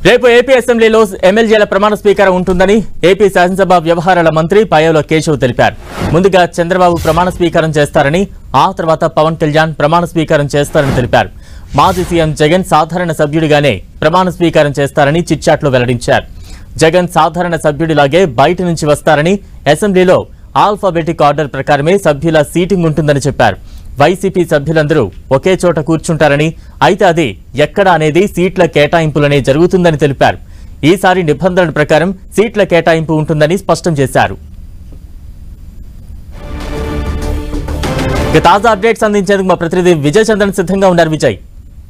రేపు ఏపీ అసెంబ్లీలో ఎమ్మెల్యేల ప్రమాణ స్వీకారం ఉంటుందని ఏపీ శాసనసభ వ్యవహారాల మంత్రి పయ్యావుల కేశవ్ తెలిపారు ముందుగా చంద్రబాబు ప్రమాణ స్వీకారం చేస్తారని ఆ తర్వాత పవన్ కళ్యాణ్ ప్రమాణ స్వీకారం చేస్తారని తెలిపారు మాజీ సీఎం జగన్ సాధారణ సభ్యుడిగానే ప్రమాణ స్వీకారం చేస్తారని చిట్చాట్లో వెల్లడించారు జగన్ సాధారణ సభ్యుడిలాగే బయట నుంచి వస్తారని అసెంబ్లీలో ఆల్ఫాబెటిక్ ఆర్డర్ ప్రకారమే సభ్యుల సీటింగ్ ఉంటుందని చెప్పారు వైసీపీ సభ్యులందరూ ఒకే చోట కూర్చుంటారని అయితే అది ఎక్కడ అనేది సీట్ల కేటాయింపులనే జరుగుతుందని తెలిపారు ఈసారి నిబంధనల ప్రకారం సీట్ల కేటాయింపు ఉంటుందని స్పష్టం చేశారు ఇక తాజా అప్డేట్స్ అందించేందుకు మా ప్రతినిధి విజయ్ చంద్రన్ సిద్ధంగా ఉన్నారు విజయ్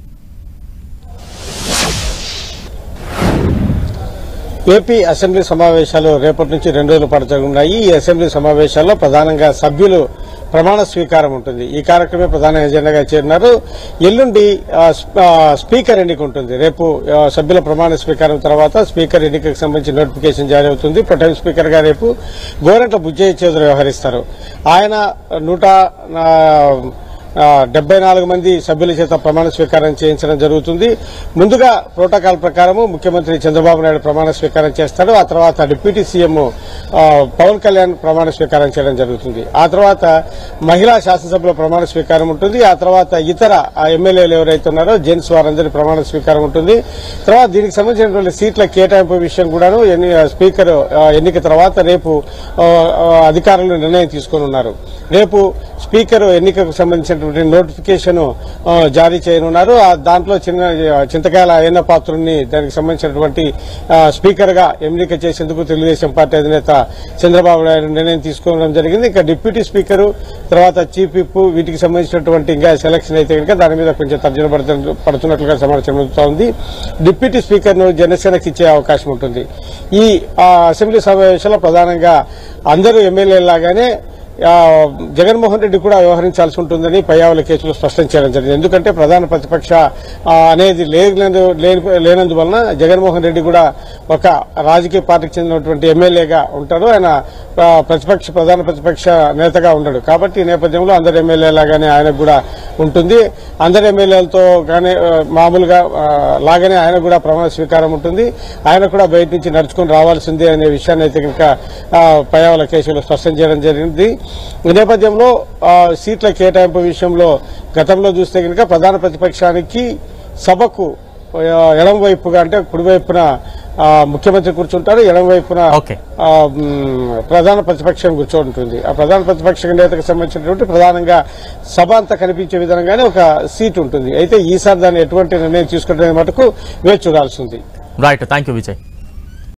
ఏపీ అసెంబ్లీ సమావేశాలు రేపటి నుంచి రెండు రోజుల పాటు జరగనున్నాయి ఈ అసెంబ్లీ సమావేశాల్లో ప్రధానంగా సభ్యులు ప్రమాణ స్వీకారం ఉంటుంది ఈ కార్యక్రమే ప్రధాన ఎజెండాగా చేరినారు ఎల్లుండి ఆ, స్ప- ఆ, స్పీకర్ ఎన్నిక ఉంటుంది రేపు ఆ, సభ్యుల ప్రమాణ స్వీకారం తర్వాత స్పీకర్ ఎన్నికకు సంబంధించి నోటిఫికేషన్ జారీ అవుతుంది ప్రొటైమ్ స్పీకర్ గా రేపు గోరంట్ల బుజ్జయ్య చౌదరి వ్యవహరిస్తారు ఆయన నూట ఆ, ఆ, డెబ్బై నాలుగు మంది సభ్యుల చేత ప్రమాణ స్వీకారం చేయించడం జరుగుతుంది ముందుగా ప్రోటోకాల్ ప్రకారము ముఖ్యమంత్రి చంద్రబాబు నాయుడు ప్రమాణ స్వీకారం చేస్తారు ఆ తర్వాత డిప్యూటీ సీఎం ఆ, పవన్ కళ్యాణ్ ప్రమాణ స్వీకారం చేయడం జరుగుతుంది ఆ తర్వాత మహిళా శాసనసభలో ప్రమాణ స్వీకారం ఉంటుంది ఆ తర్వాత ఇతర ఆ ఎమ్మెల్యేలు ఎవరైతే ఉన్నారో జెంట్స్ వారందరి ప్రమాణ స్వీకారం ఉంటుంది తర్వాత దీనికి సంబంధించినటువంటి సీట్ల కేటాయింపు విషయం కూడాను ఎన్ని- స్పీకర్ ఆ, ఎన్నిక తర్వాత రేపు ఆ, ఆ, అధికారులు నిర్ణయం తీసుకొని ఉన్నారు రేపు స్పీకర్ ఎన్నికకు సంబంధించినటువంటి నోటిఫికేషన్ ఆ, జారీ చేయనున్నారు ఆ దాంట్లో చిన్న చింతకాయల అయ్యన్న పాత్రుని దానికి సంబంధించినటువంటి ఆ, స్పీకర్ గా ఎన్నిక చేసేందుకు తెలుగుదేశం పార్టీ అధినేత చంద్రబాబు నాయుడు నిర్ణయం తీసుకోవడం జరిగింది ఇంకా డిప్యూటీ స్పీకర్ తర్వాత చీఫ్ విప్ వీటికి సంబంధించినటువంటి ఇంకా సెలక్షన్ అయితే కనుక దాని మీద కొంచెం తర్జన పడుతు- పడుతున్నట్లుగా సమాచారం అందుతోంది డిప్యూటీ స్పీకర్ ను జనసేనకి ఇచ్చే అవకాశం ఉంటుంది ఈ ఆ, అసెంబ్లీ సమావేశంలో ప్రధానంగా అందరూ ఎమ్మెల్యేలాగానే ఆ, జగన్మోహన్ రెడ్డి కూడా వ్యవహరించాల్సి ఉంటుందని పయ్యావుల కేసులో స్పష్టం చేయడం జరిగింది ఎందుకంటే ప్రధాన ప్రతిపక్ష ఆ, అనేది లేనందు లేని- లేనందువలన జగన్మోహన్ రెడ్డి కూడా ఒక రాజకీయ పార్టీకి చెందినటువంటి ఎమ్మెల్యేగా ఉంటాడు ఆయన ఆ, ప్రతిపక్ష ప్రధాన ప్రతిపక్ష నేతగా ఉండడు కాబట్టి ఈ నేపథ్యంలో అందరు ఎమ్మెల్యేలాగానే ఆయనకు కూడా ఉంటుంది అందరు ఎమ్మెల్యేలతో కానీ ఆ, మామూలుగా ఆ, లాగానే ఆయన కూడా ప్రమాణ స్వీకారం ఉంటుంది ఆయన కూడా బయట నుంచి నడుచుకుని రావాల్సిందే అనే విషయాన్ని అయితే కనుక ఆ, పయ్యావుల కేసులో స్పష్టం చేయడం జరిగింది ఈ నేపథ్యంలో ఆ, సీట్ల కేటాయింపు విషయంలో గతంలో చూస్తే కనుక ప్రధాన ప్రతిపక్షానికి సభకు ఆ, ఎడం వైపుగా అంటే కుడివైపున ఆ, ముఖ్యమంత్రి కూర్చుంటారు ఎడం వైపున ఓకే. ఆ, మ్, ప్రధాన ప్రతిపక్షం కూర్చోంటుంది ఆ ప్రధాన ప్రతిపక్ష నేతకు సంబంధించినటువంటి ప్రధానంగా సభ అంతా కనిపించే విధంగానే ఒక సీట్ ఉంటుంది అయితే ఈసారి దాన్ని ఎటువంటి నిర్ణయం తీసుకుంటే మటుకు వేచి చూడాల్సి ఉంది రైట్ థ్యాంక్ యూ విజయ్